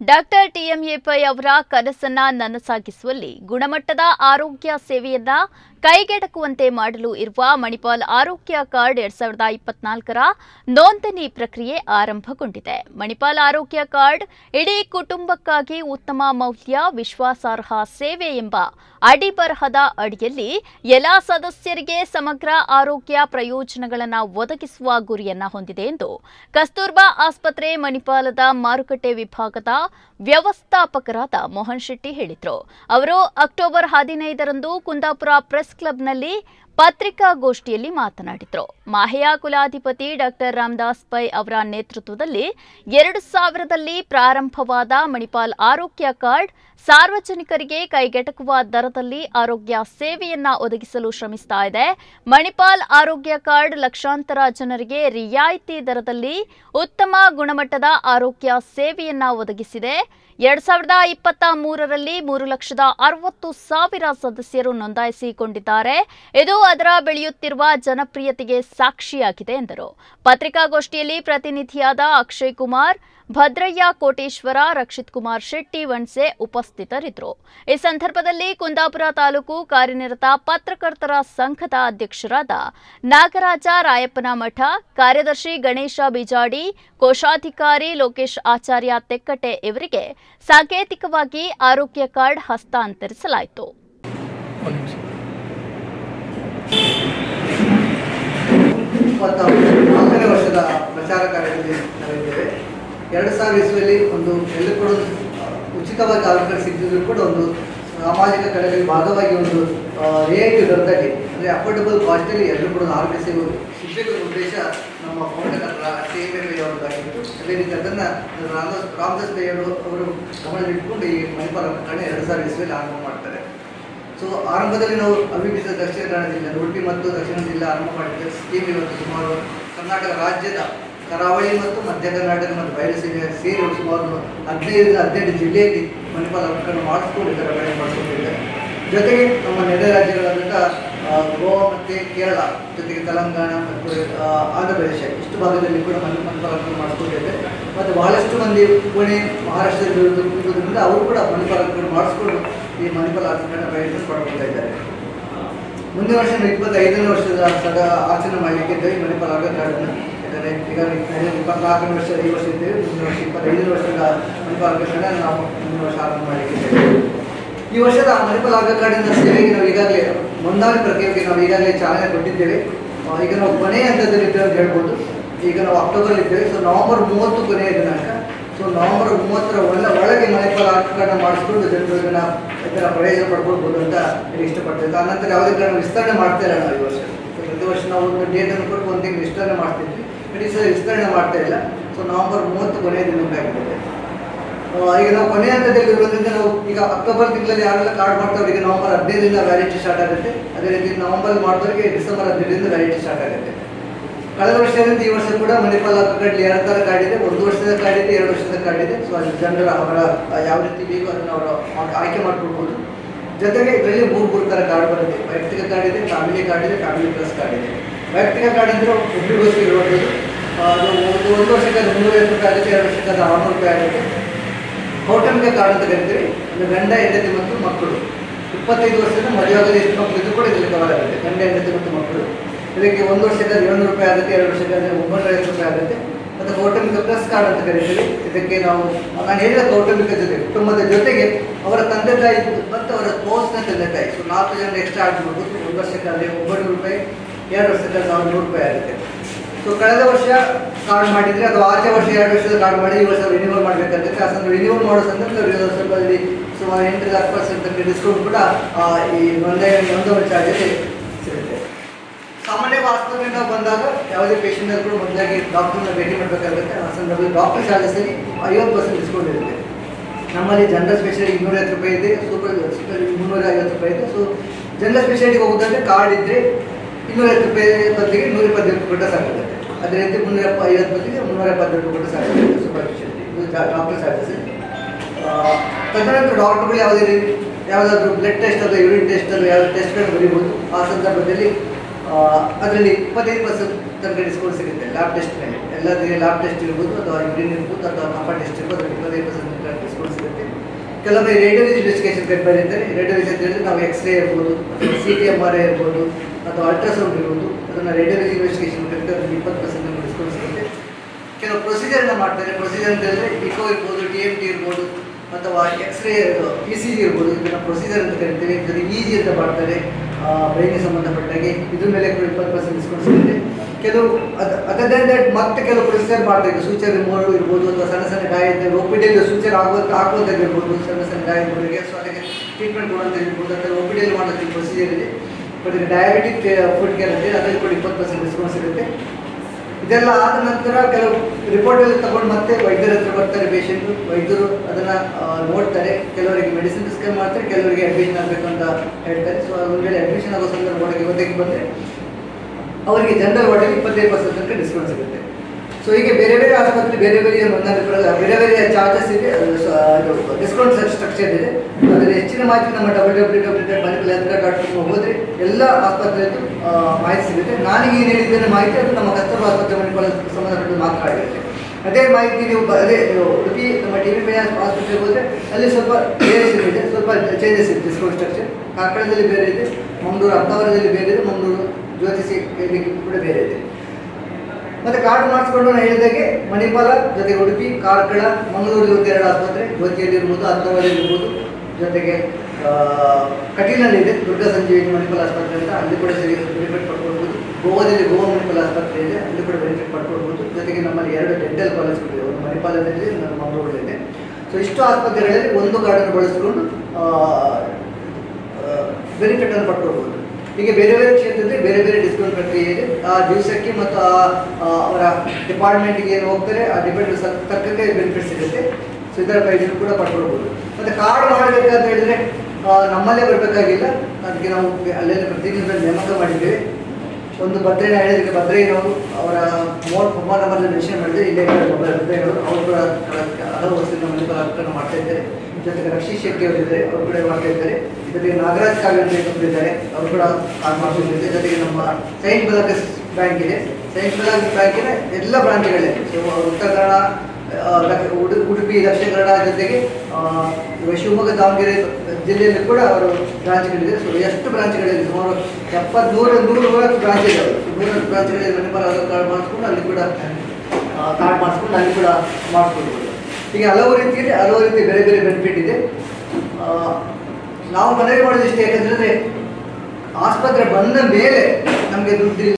doctor TMA pi ಅವರ ಕನಸನ್ನ ನನಸಾಗಿಸುವಲ್ಲಿ ಗುಣಮಟ್ಟದ ಆರೋಗ್ಯ ಸೇವೆಯನ್ನ ಕೈಗೆಟಕುವಂತೆ ಮಾಡಲು ಇರುವ ಮಣಿಪಾಲ್ ಆರೋಗ್ಯ ಕಾರ್ಡ್ ಎರಡ್ ಸಾವಿರದ ಇಪ್ಪತ್ನಾಲ್ಕರ ನೋಂದಣಿ ಪ್ರಕ್ರಿಯೆ ಆರಂಭಗೊಂಡಿದೆ ಮಣಿಪಾಲ್ ಆರೋಗ್ಯ ಕಾರ್ಡ್ ಇಡೀ ಕುಟುಂಬಕ್ಕಾಗಿ ಉತ್ತಮ ಮೌಲ್ಯ ವಿಶ್ವಾಸಾರ್ಹ ಸೇವೆ ಎಂಬ ಅಡಿಬರಹದ ಅಡಿಯಲ್ಲಿ ಎಲ್ಲ ಸದಸ್ಯರಿಗೆ ಸಮಗ್ರ ಆರೋಗ್ಯ ಪ್ರಯೋಜನಗಳನ್ನು ಒದಗಿಸುವ ಗುರಿಯನ್ನ ಹೊಂದಿದೆ ಎಂದು ಕಸ್ತೂರ್ಬಾ ಆಸ್ಪತ್ರೆ ಮಣಿಪಾಲದ ಮಾರುಕಟ್ಟೆ ವಿಭಾಗದ ವ್ಯವಸ್ಥಾಪಕರಾದ ಮೋಹನ್ ಶೆಟ್ಟಿ ಹೇಳಿದರು ಅವರು ಅಕ್ಟೋಬರ್ ಹದಿನೈದರಂದು ಕುಂದಾಪುರ ಪ್ರೆಸ್ ಕ್ಲಬ್ನಲ್ಲಿ ಪತ್ರಿಕಾಗೋಷ್ಠಿಯಲ್ಲಿ ಮಾತನಾಡಿದರು ಮಾಹೆಯ ಕುಲಾಧಿಪತಿ ಡಾಕ್ಟರ್ ರಾಮದಾಸ್ ಪೈ ಅವರ ನೇತೃತ್ವದಲ್ಲಿ ಎರಡು ಸಾವಿರದಲ್ಲಿ ಪ್ರಾರಂಭವಾದ ಮಣಿಪಾಲ್ ಆರೋಗ್ಯ ಕಾರ್ಡ್ ಸಾರ್ವಜನಿಕರಿಗೆ ಕೈಗೆಟಕುವ ದರದಲ್ಲಿ ಆರೋಗ್ಯ ಸೇವೆಯನ್ನ ಒದಗಿಸಲು ಶ್ರಮಿಸ್ತಾ ಇದೆ ಮಣಿಪಾಲ್ ಆರೋಗ್ಯ ಕಾರ್ಡ್ ಲಕ್ಷಾಂತರ ಜನರಿಗೆ ರಿಯಾಯಿತಿ ದರದಲ್ಲಿ ಉತ್ತಮ ಗುಣಮಟ್ಟದ ಆರೋಗ್ಯ ಸೇವೆಯನ್ನ ಒದಗಿಸಿದೆ ಎರಡ್ ಸಾವಿರದ ಇಪ್ಪತ್ತ ಮೂರರಲ್ಲಿ ಮೂರು ಲಕ್ಷದ ಅರವತ್ತು ಸಾವಿರ ಸದಸ್ಯರು ನೋಂದಾಯಿಸಿಕೊಂಡಿದ್ದಾರೆ ಇದು ಅದರ ಬೆಳೆಯುತ್ತಿರುವ ಜನಪ್ರಿಯತೆಗೆ ಸಾಕ್ಷಿಯಾಗಿದೆ ಎಂದರು ಪತ್ರಿಕಾಗೋಷ್ಠಿಯಲ್ಲಿ ಪ್ರತಿನಿಧಿಯಾದ ಅಕ್ಷಯ್ ಕುಮಾರ್ ಭದ್ರಯ್ಯ ಕೋಟೇಶ್ವರ ರಕ್ಷಿತ್ ಕುಮಾರ್ ಶೆಟ್ಟಿ ವಣ್ಸೆ ಉಪಸ್ಥಿತರಿದ್ದರು ಈ ಸಂದರ್ಭದಲ್ಲಿ ಕುಂದಾಪುರ ತಾಲೂಕು ಕಾರ್ಯನಿರತ ಪತ್ರಕರ್ತರ ಸಂಘದ ಅಧ್ಯಕ್ಷರಾದ ನಾಗರಾಜ ರಾಯಪ್ಪನ ಮಠ ಕಾರ್ಯದರ್ಶಿ ಗಣೇಶ ಬಿಜಾಡಿ ಕೋಶಾಧಿಕಾರಿ ಲೋಕೇಶ್ ಆಚಾರ್ಯ ತೆಕ್ಕಟೆ ಇವರಿಗೆ ಸಾಂಕೇತಿಕವಾಗಿ ಆರೋಗ್ಯ ಕಾರ್ಡ್ ಹಸ್ತಾಂತರಿಸಲಾಯಿತು ಒಂದು ನಿಮಿಷ ಇಪ್ಪತ್ತ ನಾಲ್ಕನೇ ವರ್ಷದ ಪ್ರಚಾರ ಕಾರ್ಯದಲ್ಲಿ ನಾವಿದ್ದೇವೆ ಎರಡು ಸಾವಿರ ಇಸ್ವಿಯಲ್ಲಿ ಒಂದು ಎಲ್ಲರೂ ಕೂಡ ಒಂದು ಉಚಿತವಾಗಿ ಆರೋಗ್ಯ ಸಿಗ್ತಿದ್ರು ಕೂಡ ಒಂದು ಸಾಮಾಜಿಕ ಕಡೆಯಲ್ಲಿ ಭಾಗವಾಗಿ ಒಂದು ರಿಯಾಯಿತಿ ದರದಲ್ಲಿ ಅಂದರೆ ಅಫೋರ್ಡಬಲ್ ಕಾಸ್ಟಲ್ಲಿ ಎಲ್ಲರೂ ಕೂಡ ಒಂದು ಆರೋಗ್ಯ ಸೇವೆ ಸಿಗಬೇಕು ಅನ್ನೋ ಉದ್ದೇಶ ನಮ್ಮ ಪೌಂಡಕರ ಟಿ ಎಮ್ ಎಲ್ ಅವರದ್ದಾಗಿತ್ತು ಅದೇ ರೀತಿ ಅದನ್ನು ರಾಮದಾಸ್ ರಾಮದಾಸ್ ಪೈ ಅವರು ಅವರು ಗಮನದಲ್ಲಿಟ್ಕೊಂಡು ಈ ಮಣಿಪಾಲ ಪ್ರಕರಣ ಎರಡು ಸಾವಿರ ಇಸ್ವಿಯಲ್ಲಿ ಆರಂಭ ಮಾಡ್ತಾರೆ ಸೊ ಆರಂಭದಲ್ಲಿ ನಾವು ಅಭಿವೃದ್ಧಿಸಿದ ದಕ್ಷಿಣ ಕನ್ನಡ ಜಿಲ್ಲೆ ಉಡುಪಿ ಮತ್ತು ದಕ್ಷಿಣ ಜಿಲ್ಲೆ ಆರಂಭ ಮಾಡಿದ ಸ್ಕೀಮ್ ಇವತ್ತು ಸುಮಾರು ಕರ್ನಾಟಕ ರಾಜ್ಯದ ಕರಾವಳಿ ಮತ್ತು ಮಧ್ಯ ಕರ್ನಾಟಕ ಮತ್ತು ಬಯಲುಸೀಮೆ ಸೇರಿ ಸುಮಾರು ಹದಿನೈದರಿಂದ ಹದಿನೆಂಟು ಜಿಲ್ಲೆಯಲ್ಲಿ ಮಣಿಪಾಲ ಪ್ರಕರಣ ಮಾಡಿಸ್ಕೊಂಡಿದ್ದಾರೆ ಪ್ರಯಾಣ ಮಾಡಿಸ್ಕೊಂಡಿದ್ದಾರೆ ಜೊತೆಗೆ ನಮ್ಮ ನೆರೆ ರಾಜ್ಯಗಳಾದಂಥ ಆ, ಗೋವಾ ಮತ್ತು ಕೇರಳ ಜೊತೆಗೆ ತೆಲಂಗಾಣ ಮತ್ತು ಆ, ಆಂಧ್ರ ಪ್ರದೇಶ ಇಷ್ಟು ಭಾಗದಲ್ಲಿ ಕೂಡ ಮನೆ ಮಣಿಪಾಲ ಪ್ರಕರಣ ಮಾಡಿಸ್ಕೊಂಡಿದ್ದಾರೆ ಮತ್ತು ಬಹಳಷ್ಟು ಮಂದಿ ಪುಣೆ ಮಹಾರಾಷ್ಟ್ರದಲ್ಲಿ ಇರುವುದರಿಂದ ಅವರು ಕೂಡ ಮಣಿಪಾಲ ಪ್ರಕರಣ ಮಾಡಿಸ್ಕೊಂಡು ಈ ಮಣಿಪಾಲ ಪ್ರಕರಣ ಪ್ರಯತ್ನ ಪಡ್ಕೊಳ್ತಾ ಇದ್ದಾರೆ ಮುಂದಿನ ವರ್ಷ ನಾವು ಇಪ್ಪತ್ತೈದನೇ ವರ್ಷದ ಸದ ಆಚರಣೆ ಮಾಡಲಿಕ್ಕೆ ಇದ್ದೇವೆ ಈ ಮಣಿಪಾಲ ಆರೋಗ್ಯ ಕಾರ್ಡನ್ನು ಯಾಕಂದರೆ ಈಗ ಇಪ್ಪತ್ನಾಲ್ಕನೇ ವರ್ಷ ಈ ವರ್ಷ ಇದ್ದೇವೆ ಮುಂದಿನ ವರ್ಷ ಇಪ್ಪತ್ತೈದನೇ ವರ್ಷದ ಮಣಿಪಾಲ ಆರೋಗ್ಯ ಕಾರ್ಡ್ ನಾವು ಮುಂದಿನ ವರ್ಷ ಆರಂಭ ಮಾಡಲಿಕ್ಕೆ ಇದ್ದೇವೆ ಈ ವರ್ಷದ ಮಣಿಪಾಲ ಆರೋಗ್ಯ ಕಾರ್ಡಿನ ಸೇವೆಗೆ ನಾವು ಈಗಾಗಲೇ ನೋಂದಣಿ ಪ್ರಕ್ರಿಯೆಗೆ ನಾವು ಈಗಾಗಲೇ ಚಾಲನೆ ಕೊಟ್ಟಿದ್ದೇವೆ ಆ, ಈಗ ನಾವು ಕೊನೆಯ ಹಂತದಲ್ಲಿ ಇದ್ದೇವೆ ಅಂತ ಹೇಳ್ಬೋದು ಈಗ ನಾವು ಅಕ್ಟೋಬರ್ ಇದ್ದೇವೆ ಸೊ ನವೆಂಬರ್ ಮೂವತ್ತು ಕೊನೆಯ ದಿನಾಂಕ ಸೊ ನವೆಂಬರ್ ಮೂವತ್ತರ ಒಳ ಒಳಗೆ ಮಣಿಪಾಲ ಆರೋಗ್ಯ ಕಾರ್ಡ್ ಮಾಡಿಸ್ಕೊಂಡು ಜನರು ಇದನ್ನ ಇದರ ಪ್ರಯೋಜನ ಪಡ್ಕೊಳ್ಬೋದು ಅಂತ ಹೇಳಿ ಇಷ್ಟಪಡ್ತೇವೆ ಆನಂತರ ಯಾವುದೇ ಕಾರಣ ವಿಸ್ತರಣೆ ಮಾಡ್ತಾ ಇಲ್ಲ ನಾವು ಈ ವರ್ಷ ಸೊ ಪ್ರತಿ ವರ್ಷ ನಾವು ಒಂದು ಡೇಟನ್ನು ಕೊಟ್ಟು ಒಂದು ತಿಂಗಳು ವಿಸ್ತರಣೆ ಮಾಡ್ತಿದ್ವಿ ಬಟ್ ಈ ಸಲ ವಿಸ್ತರಣೆ ಮಾಡ್ತಾ ಇಲ್ಲ ಸೊ ನವೆಂಬರ್ ಮೂವತ್ತು ಕೊನೆಯ ದಿನಾಂಕ ಆಗಿದೆ ಆ, ಈಗ ನಾವು ಕೊನೆಯ ಹಂತದಲ್ಲಿ ಇರೋದ್ರಿಂದ ನಾವು ಈಗ ಅಕ್ಟೋಬರ್ ತಿಂಗಳಲ್ಲಿ ಯಾರೆಲ್ಲ ಕಾರ್ಡ್ ಮಾಡ್ತಾವ್ರೆ ಈಗ ನವೆಂಬರ್ ಹದಿನೈದರಿಂದ ವ್ಯಾಲಿಡಿಟಿ ಸ್ಟಾರ್ಟ್ ಆಗುತ್ತೆ ಅದೇ ರೀತಿ ನವೆಂಬರ್ ಮಾಡಿದವರಿಗೆ ಡಿಸೆಂಬರ್ ಹದಿನೈದರಿಂದ ವ್ಯಾಲಿಡಿಟಿ ಸ್ಟಾರ್ಟ್ ಆಗುತ್ತೆ ಕಳೆದ ವರ್ಷ ಏನಂತ ಈ ವರ್ಷ ಕೂಡ ಮಣಿಪಾಲ ಕಾರ್ಡ್ ಎರಡು ಥರ ಕಾರ್ಡ್ ಇದೆ ಒಂದು ವರ್ಷದ ಕಾರ್ಡ್ ಇದೆ ಎರಡು ವರ್ಷದ ಕಾರ್ಡ್ ಇದೆ ಸೊ ಅಲ್ಲಿ ಜನರ ಅವರ ಆ, ಯಾವ ರೀತಿ ಬೇಕೋ ಅದನ್ನು ಅವರು ಆಯ್ಕೆ ಮಾಡ್ಕೊಳ್ಬೋದು ಜೊತೆಗೆ ಇದರಲ್ಲಿ ಮೂರು ಮೂರು ಥರ ಕಾರ್ಡ್ ಬರುತ್ತೆ ವೈಯಕ್ತಿಕ ಕಾರ್ಡ್ ಇದೆ ಫ್ಯಾಮಿಲಿ ಕಾರ್ಡ್ ಇದೆ ಫ್ಯಾಮಿಲಿ ಪ್ಲಸ್ ಕಾರ್ಡ್ ಇದೆ ವೈಯಕ್ತಿಕ ಕಾರ್ಡ್ ಅಂದರೆ ಒಬ್ಬರಿಗೋಸ್ಕರ ಇರುವಂಥದ್ದು ಆ, ಅದು ಒಂದು ಒಂದು ವರ್ಷಕ್ಕಾದ್ರೆ ಮುನ್ನೂರೈವತ್ತು ರೂಪಾಯಿ ಆಗುತ್ತೆ ಎರಡು ವರ್ಷಕ್ಕಾದ್ರೆ ಆರುನೂರು ರೂಪಾಯಿ ಆಗುತ್ತೆ ಕೌಟುಂಬಿಕ ಕಾರ್ಡ್ ಅಂತ ಕರಿತೀವಿ ಅಂದರೆ ಗಂಡ ಹೆಂಡತಿ ಮತ್ತು ಮಕ್ಕಳು ಇಪ್ಪತ್ತೈದು ವರ್ಷದ ಮದುವೆ ಆಗದ ಎಷ್ಟು ಮಕ್ಕಳು ಇದ್ರೂ ಕೂಡ ಇದರಲ್ಲಿ ಕವರ್ ಆಗುತ್ತೆ ಗಂಡ ಹೆಂಡತಿ ಮತ್ತು ಮಕ್ಕಳು ಇದಕ್ಕೆ ಒಂದು ವರ್ಷಕ್ಕಾದ್ರೆ ಏಳ್ನೂರು ರೂಪಾಯಿ ಆಗುತ್ತೆ ಎರಡು ವರ್ಷಕ್ಕಾದ್ರೆ ಒಂಬೈನೂರ ಐವತ್ತು ರೂಪಾಯಿ ಆಗುತ್ತೆ ಮತ್ತು ಕೌಟುಂಬಿಕ ಪ್ಲಸ್ ಕಾರ್ಡ್ ಅಂತ ಕರಿತೀವಿ ಇದಕ್ಕೆ ನಾವು ನಾನು ಹೇಳಿದ ಕೌಟುಂಬಿಕ ಜೊತೆ ಕುಟುಂಬದ ಜೊತೆಗೆ ಅವರ ತಂದೆ ತಾಯಿ ಮತ್ತು ಅವರ ಪೋಸ್ಟ್ನ ತಂದೆ ತಾಯಿ ಸೊ ನಾಲ್ಕು ಜನ ಎಕ್ಸ್ಟ್ರಾ ಆಡ್ ಮಾಡ್ಬೋದು ಒಂದು ವರ್ಷಕ್ಕಾದ್ರೆ ಒಂಬೈನೂರು ರೂಪಾಯಿ ಎರಡು ವರ್ಷಕ್ಕಾದ್ರೆ ಸಾವಿರದ ನೂರು ರೂಪಾಯಿ ಆಗುತ್ತೆ ಸೊ ಕಳೆದ ವರ್ಷ ಕಾರ್ಡ್ ಮಾಡಿದ್ರೆ ಅಥವಾ ಆಚೆ ವರ್ಷ ಎರಡು ವರ್ಷದ ಕಾರ್ಡ್ ಮಾಡಿ ಈ ವರ್ಷ ರಿನ್ಯೂವಲ್ ಮಾಡಬೇಕಾಗುತ್ತೆ ಆ ಸಂದರ್ಭ ರಿನ್ಯೂವಲ್ ಮಾಡೋ ಸಂದರ್ಭದಲ್ಲಿ ಸ್ವಲ್ಪ ಅಲ್ಲಿ ಸುಮಾರು ಎಂಟರಿಂದ ಹತ್ತು ಪರ್ಸೆಂಟ್ ಡಿಸ್ಕೌಂಟ್ ಕೂಡ ಆ, ಈ ನೋಂದಣಿ ನೋಂದಣಿ ಚಾರ್ಜಲ್ಲಿ ಸಿಗುತ್ತೆ ಸಾಮಾನ್ಯ ಆಸ್ಪತ್ರೆಯಿಂದ ಬಂದಾಗ ಯಾವುದೇ ಪೇಷಂಟ್ ಕೂಡ ಮೊದಲಾಗಿ ಡಾಕ್ಟರ್ನ ಭೇಟಿ ಮಾಡಬೇಕಾಗುತ್ತೆ ಆ ಸಂದರ್ಭದಲ್ಲಿ ಡಾಕ್ಟರ್ ಚಾರ್ಜಸಲ್ಲಿ ಐವತ್ತು ಪರ್ಸೆಂಟ್ ಡಿಸ್ಕೌಂಟ್ ಇರುತ್ತೆ ನಮ್ಮಲ್ಲಿ ಜನರಲ್ ಸ್ಪೆಷಲಿಟಿ ಇನ್ನೂರೈವತ್ತು ರೂಪಾಯಿ ಇದೆ ಸೂಪರ್ ಸೂಪರ್ ಮುನ್ನೂರ ಐವತ್ತು ರೂಪಾಯಿ ಇದೆ ಸೊ ಜನರಲ್ ಸ್ಪೆಷಲಿಟಿಗೆ ಹೋಗೋದಂದ್ರೆ ಕಾರ್ಡ್ ಇದ್ದರೆ ಇನ್ನೂರೈವತ್ತು ರೂಪಾಯಿ ಬದಲಿಗೆ ನೂರ ಇಪ್ಪತ್ತೆಂಟು ಕೊಟ್ಟ ಸಾಕಾಗುತ್ತೆ ಅದೇ ರೀತಿ ಮುನ್ನೂರ ಎಪ್ಪ ಐವತ್ತು ಬದಲಿಗೆ ಮುನ್ನೂರ ಎಪ್ಪತ್ತೆಂಟು ಕೊಟ್ಟ ಸಾಕಾಗುತ್ತೆ ಸೂಪರ್ ಸ್ಪೆಷಲಿಟಿ ಇದು ಡಾಕ್ಟರ್ ಚಾರ್ಜಸ್ ತದನಂತರ ಡಾಕ್ಟರ್ಗಳು ಯಾವುದೇ ರೀತಿ ಯಾವುದಾದ್ರೂ ಬ್ಲಡ್ ಟೆಸ್ಟ್ ಅಥವಾ ಯೂರಿನ್ ಟೆಸ್ಟ್ ಅಥವಾ ಯಾವ ಟೆಸ್ಟ್ಗಳು ಬರೀಬೋದು ಆ ಸಂದರ್ಭದಲ್ಲಿ ಆ, ಅದರಲ್ಲಿ ಇಪ್ಪತ್ತೈದು ಪರ್ಸೆಂಟ್ ತನಕ ಡಿಸ್ಕೌಂಟ್ ಸಿಗುತ್ತೆ ಲ್ಯಾಬ್ ಟೆಸ್ಟ್ ಮೇಲೆ ಎಲ್ಲದರಲ್ಲಿ ಲ್ಯಾಬ್ ಟೆಸ್ಟ್ ಇರ್ಬೋದು ಅಥವಾ ಯೂರಿನ್ ಇರ್ಬೋದು ಅಥವಾ ಕಫ ಟೆಸ್ಟ್ ಇರ್ಬೋದು ಅದರಲ್ಲಿ ಇಪ್ಪತ್ತೈದು ಪರ್ಸೆಂಟ್ ಡಿಸ್ಕೌಂಟ್ ಕೆಲವೊಮ್ಮೆ ರೇಡಿಯೋಲಜಿ ಇನ್ವೆಸ್ಟಿಗೇಷನ್ ಕಟ್ ಬರೀತಾರೆ ರೇಡಿಯೋಲಜಿ ಅಂತ ಹೇಳಿದ್ರೆ ನಾವು ಎಕ್ಸ್ರೇ ಇರ್ಬೋದು ಅಥವಾ C T M R I ಇರ್ಬೋದು ಅಥವಾ ಅಲ್ಟ್ರಾಸೌಂಡ್ ಇರ್ಬೋದು ಅದನ್ನು ರೇಡಿಯೋಲಜಿ ಇನ್ವೆಸ್ಟಿಗೇಷನ್ ಕಟ್ಟಿದ್ರೆ ಅದಕ್ಕೆ ಇಪ್ಪತ್ತು ಪರ್ಸೆಂಟ್ ಡಿಸ್ಕೌಂಟ್ ಸಿಗುತ್ತೆ ಕೆಲವು ಪ್ರೊಸೀಜರ್ನ ಮಾಡ್ತಾರೆ ಪ್ರೊಸೀಜರ್ ಅಂತ ಹೇಳಿದ್ರೆ ಇಕೋ ಇರ್ಬೋದು ಟಿ ಎಮ್ ಟಿ ಇರ್ಬೋದು ಅಥವಾ ಎಕ್ಸ್ರೇ ಇ ಸಿ ಜಿ ಇರ್ಬೋದು ಇದನ್ನು ಪ್ರೊಸೀಜರ್ ಅಂತ ಕರಿತೀವಿ ಜೊತೆ ಇ ಜಿ ಅಂತ ಮಾಡ್ತಾರೆ ಬ್ರೈನ್ಗೆ ಸಂಬಂಧಪಟ್ಟಾಗೆ ಇದ್ರ ಮೇಲೆ ಕೂಡ ಇಪ್ಪತ್ತು ಪರ್ಸೆಂಟ್ ಡಿಸ್ಕೌಂಟ್ ಸಿಗುತ್ತೆ ಕೆಲವು ಅದು ಅದರ್ ದಟ್ ಮತ್ತೆ ಕೆಲವು ಪ್ರೊಸೀಜರ್ ಮಾಡ್ತಾರೆ ಈಗ ಸೂಚರ್ ರಿಮೂವಲ್ ಇರ್ಬೋದು ಅಥವಾ ಸಣ್ಣ ಸಣ್ಣ ಗಾಯ ಇದ್ದರೆ ಒಪಿಡಿಯಲ್ಲಿ ಸೂಚರ್ ಆಗುವಂತ ಹಾಕುವಂಥದ್ದು ಇರ್ಬೋದು ಸಣ್ಣ ಸಣ್ಣ ಗಾಯಗಳಿಗೆ ಸೊ ಅದಕ್ಕೆ ಟ್ರೀಟ್ಮೆಂಟ್ ಕೊಡುವಂಥದ್ದು ಇರ್ಬೋದು ಅಥವಾ ಒಪಿಡಿಯಲ್ಲಿ ಮಾಡೋದು ಪ್ರೊಸೀಜರ್ ಇದೆ ಬಟ್ ಈಗ ಡಯಾಬಿಟಿಕ್ ಫುಡ್ ಕೇರ್ ಅಂತ ಅದರಲ್ಲಿ ಕೂಡ ಇಪ್ಪತ್ತು ಪರ್ಸೆಂಟ್ ಡಿಸ್ಕೌಂಟ್ ಸಿಗುತ್ತೆ ಇದೆಲ್ಲ ಆದ ನಂತರ ಕೆಲವು ರಿಪೋರ್ಟ್ ಎಲ್ಲ ತಗೊಂಡು ಮತ್ತೆ ವೈದ್ಯರ ಹತ್ರ ಬರ್ತಾರೆ ಪೇಷಂಟು ವೈದ್ಯರು ಅದನ್ನ ಆ, ನೋಡ್ತಾರೆ ಕೆಲವರಿಗೆ ಮೆಡಿಸಿನ್ ಪ್ರಿಸ್ಕ್ರೈಬ್ ಮಾಡ್ತಾರೆ ಕೆಲವರಿಗೆ ಅಡ್ಮಿಷನ್ ಆಗಬೇಕು ಅಂತ ಹೇಳ್ತಾರೆ ಸೊ ಒಂದು ವೇಳೆ ಅಡ್ಮಿಷನ್ ಆಗೋ ಸಂದರ್ಭ ಒಳಗೆ ಇವತ್ತಿಗೆ ಬಂದರೆ ಅವರಿಗೆ ಜನರಲ್ ವಾರ್ಡಲ್ಲಿ ಇಪ್ಪತ್ತೈದು ಪರ್ಸೆಂಟ್ ತನಕ ಡಿಸ್ಕೌಂಟ್ ಸಿಗುತ್ತೆ ಸೊ ಹೀಗೆ ಬೇರೆ ಬೇರೆ ಆಸ್ಪತ್ರೆ ಬೇರೆ ಬೇರೆ ಒಂದೊಂದು ಪ್ರ- ಬೇರೆ ಬೇರೆ ಚಾರ್ಜಸ್ ಇದೆ ಡಿಸ್ಕೌಂಟ್ ಸ್ಟ್ರಕ್ಚರ್ ಇದೆ ಅದರ ಹೆಚ್ಚಿನ ಮಾಹಿತಿ ನಮ್ಮ W W W dot Manipal health dot com ಹೋದರೆ ಎಲ್ಲ ಆಸ್ಪತ್ರೆಯದ್ದು ಆ, ಮಾಹಿತಿ ಸಿಗುತ್ತೆ ನಾನು ಏನು ಹೇಳಿದ್ದೇನೆ ಮಾಹಿತಿ ಅದು ನಮ್ಮ ಕಸ್ತೂರ್ಬಾ ಆಸ್ಪತ್ರೆ ಮಣಿಪಾಲ ಸಂಬಂಧಪಟ್ಟ ಮಾತ್ರ ಆಗಿರುತ್ತೆ ಅದೇ ಮಾಹಿತಿ ನೀವು ಬ- ಅದೇ ನೀವು ಉಡುಪಿ ನಮ್ಮ ಟಿ ವಿ ಪೈ ಆಸ್ಪತ್ರೆಗೆ ಹೋದರೆ ಅಲ್ಲಿ ಸ್ವಲ್ಪ ವೇರಿಯೇಷನ್ ಇದೆ ಸ್ವಲ್ಪ ಚೇಂಜಸ್ ಇದೆ ಡಿಸ್ಕೌಂಟ್ ಸ್ಟ್ರಕ್ಚರ್ ಕಾರ್ಕಳದಲ್ಲಿ ಬೇರೆ ಇದೆ ಮಂಗಳೂರು ಅತ್ತಾವರದಲ್ಲಿ ಬೇರೆ ಇದೆ ಮಂಗಳೂರು ಜ್ಯೋತಿಸಿ ಕ್ಲಿನಿಕ್ ಕೂಡ ಬೇರೆ ಇದೆ ಮತ್ತೆ ಕಾರ್ಡ್ ಮಾಡಿಸ್ಕೊಂಡು ನಾನು ಹೇಳಿದಾಗೆ ಮಣಿಪಾಲ ಜೊತೆಗೆ ಉಡುಪಿ ಕಾರ್ಕಳ ಮಂಗಳೂರು ಇವತ್ತು ಎರಡು ಆಸ್ಪತ್ರೆ ಜ್ಯೋತಿಯಲ್ಲಿ ಇರ್ಬೋದು ಹತ್ತವರಲ್ಲಿ ಇರ್ಬೋದು ಜೊತೆಗೆ ಆ, ಕಟೀಲಲ್ಲಿ ಇದೆ ದುರ್ಗಾ ಸಂಜೀವಿನಿ ಮಣಿಪಾಲ ಆಸ್ಪತ್ರೆ ಅಂತ ಅಲ್ಲಿ ಕೂಡ ಸರಿ ಬೆನಿಫಿಟ್ ಪಡ್ಕೊಳ್ಬೋದು ಗೋವಾದಲ್ಲಿ ಗೋವಾ ಮಣಿಪಾಲ ಆಸ್ಪತ್ರೆ ಇದೆ ಅಲ್ಲಿ ಕೂಡ ಬೆನಿಫಿಟ್ ಪಡ್ಕೊಳ್ಬೋದು ಜೊತೆಗೆ ನಮ್ಮಲ್ಲಿ ಎರಡು ಡೆಂಟಲ್ ಕಾಲೇಜ್ಗಳಿದೆ ಒಂದು ಮಣಿಪಾಲದಲ್ಲಿದೆ ಒಂದು ಮಂಗಳೂರಲ್ಲಿದೆ ಸೊ ಇಷ್ಟು ಆಸ್ಪತ್ರೆಗಳಲ್ಲಿ ಒಂದು ಕಾರ್ಡನ್ನು ಬಳಸಿಕೊಂಡು ಬೆನಿಫಿಟನ್ನು ಪಡ್ಕೊಳ್ಬೋದು ಹೀಗೆ ಬೇರೆ ಬೇರೆ ಕ್ಷೇತ್ರದಲ್ಲಿ ಬೇರೆ ಬೇರೆ ಡಿಸ್ಕೌಂಟ್ ಪ್ರಕ್ರಿಯೆ ಇದೆ ಆ ದಿವಸಕ್ಕೆ ಮತ್ತು ಆ ಆ ಅವರ ಡಿಪಾರ್ಟ್ಮೆಂಟ್ಗೆ ಏನು ಹೋಗ್ತಾರೆ ಆ ಡಿಪೆಂಡ್ ತಕ್ಕಂತೆ ಬೆನಿಫಿಟ್ ಸಿಗುತ್ತೆ ಸೊ ಇದರ ಇದನ್ನು ಕೂಡ ಪಡ್ಕೊಳ್ಬೋದು ಮತ್ತು ಕಾರ್ಡ್ ಮಾಡಬೇಕಂತ ಹೇಳಿದ್ರೆ ಆ, ನಮ್ಮಲ್ಲೇ ಬರಬೇಕಾಗಿಲ್ಲ ಅದಕ್ಕೆ ನಾವು ಅಲ್ಲೇ ಪ್ರತಿನಿಧಿಗಳ ನೇಮಕ ಮಾಡಿದ್ದೇವೆ ಒಂದು ಭದ್ರೇನ ಹೇಳಿದ್ರೆ ಭದ್ರಯ್ಯನವರು ಅವರ ಮೋಟ್ ಮೊಬೈಲ್ ನಂಬರ್ ಮೆನ್ಷನ್ ಮಾಡಿದ್ರೆ ಇಲ್ಲೇ ಮೊಬೈಲ್ ಭದ್ರಯ್ಯನವರು ಅವರು ಕೂಡ ಕಳೆದ ಹಲವು ವರ್ಷದಿಂದ ಮಣಿಪಾಲ ಆಸ್ಪತ್ರೆ ಮಾಡ್ತಾ ಇದ್ದಾರೆ ಜೊತೆಗೆ ರಕ್ಷಿತ್ ಶೆಟ್ಟಿ ಅವರು ಇದ್ದಾರೆ ಅವರು ಕೂಡ ಮಾಡ್ತಾ ಇದ್ದಾರೆ ಜೊತೆಗೆ ನಾಗರಾಜ್ ಕಾವ್ಯ ಇದ್ದಾರೆ ಅವರು ಕೂಡ ಕಾಲ್ ಮಾಡ್ಕೊಂಡಿದ್ದಾರೆ ಜೊತೆಗೆ ನಮ್ಮ ಸೈಂಟ್ ಬಲಾಕಸ್ ಬ್ಯಾಂಕ್ ಇದೆ ಸೈಂಟ್ ಬಲಾಕಸ್ ಬ್ಯಾಂಕಿನ ಎಲ್ಲ ಬ್ರಾಂಚ್ಗಳಿದೆ ಸೊ ಉತ್ತರ ಕನ್ನಡ ಆ, ದಕ್ಷ- ಉಡು- ಉಡುಪಿ ದಕ್ಷಿಣ ಕನ್ನಡ ಜೊತೆಗೆ ಆ, ಇವಾಗ ಶಿವಮೊಗ್ಗ ದಾವಣಗೆರೆ ಜಿಲ್ಲೆಯಲ್ಲಿ ಕೂಡ ಅವರು ಬ್ರಾಂಚ್ಗಳಿದೆ ಸೊ ಎಷ್ಟು ಬ್ರಾಂಚ್ಗಳಿದೆ ಸುಮಾರು ಎಪ್ಪತ್ತು ನೂರ ನೂರು ನೂರತ್ತು ಬ್ರಾಂಚ್ ಇದ್ದಾವೆ ನೂರತ್ತು ಬ್ರಾಂಚ್ಗಳಲ್ಲಿ ಮಣಿಪಾಲ ಆಧಾರ್ ಕಾರ್ಡ್ ಮಾಡಿಸ್ಕೊಂಡು ಅಲ್ಲಿ ಕೂಡ ಕಾರ್ಡ್ ಮಾಡಿಸ್ಕೊಂಡು ಅಲ್ಲಿ ಕೂಡ ಮಾಡಿಸ್ಕೊಳ್ಬೋದು ಹೀಗೆ ಹಲವು ರೀತಿಯಲ್ಲಿ ಹಲವು ರೀತಿ ಬೇರೆ ಬೇರೆ ಬೆನಿಫಿಟ್ ಇದೆ ಆ, ನಾವು ಮನವಿ ಮಾಡೋದು ಇಷ್ಟೇ ಯಾಕಂದ್ರೆ ಆಸ್ಪತ್ರೆ ಬಂದ ಮೇಲೆ ನಮಗೆ ದುಡ್ಡು